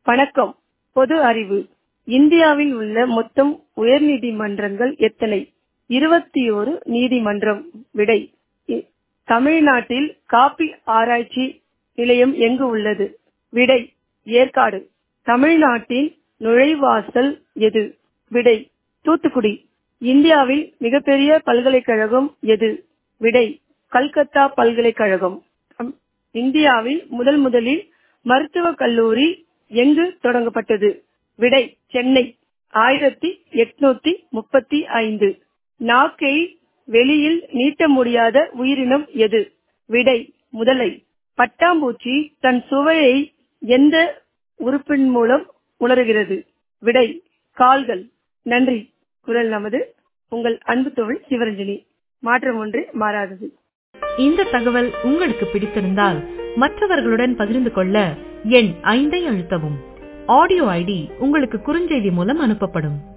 வணக்கம் பொது அறிவு இந்தியாவில் உள்ள மொத்தம் உயர்நீதிமன்றங்கள் எத்தனை இருபத்தி ஓரு நீதிமன்றம் விடை இ- தமிழ்நாட்டில் காபி ஆராய்ச்சி நிலையம் எங்கு உள்ளது விடை ஏற்காடு தமிழ்நாட்டின் நுழைவாசல் எது விடை தூத்துக்குடி இந்தியாவில் மிகப்பெரிய பல்கலைக்கழகம் எது விடை கல்கத்தா பல்கலைக்கழகம் அம், இந்தியாவில் முதல் முதலில் மருத்துவக் கல்லூரி எங்கு தொடங்கப்பட்டது விடை சென்னை ஆயிரத்தி எட்நூத்தி முப்பத்தி ஐந்து நாக்கை வெளியில் நீட்ட முடியாத உயிரினம் எது விடை முதலை பட்டாம்பூச்சி தன் சுவையை எந்த உறுப்பின் மூலம் உணர்கிறது விடை கால்கள் நன்றி குரல் நமது உங்கள் அன்பு தோழி சிவரஞ்சனி மாற்றம் ஒன்று மாறாதது இந்த தகவல் உங்களுக்கு பிடித்திருந்தால் மற்றவர்களுடன் பகிர்ந்து கொள்ள எண் ஐந்தை அழுத்தவும் ஆடியோ ஐடி உங்களுக்கு குறுஞ்செய்தி மூலம் அனுப்பப்படும்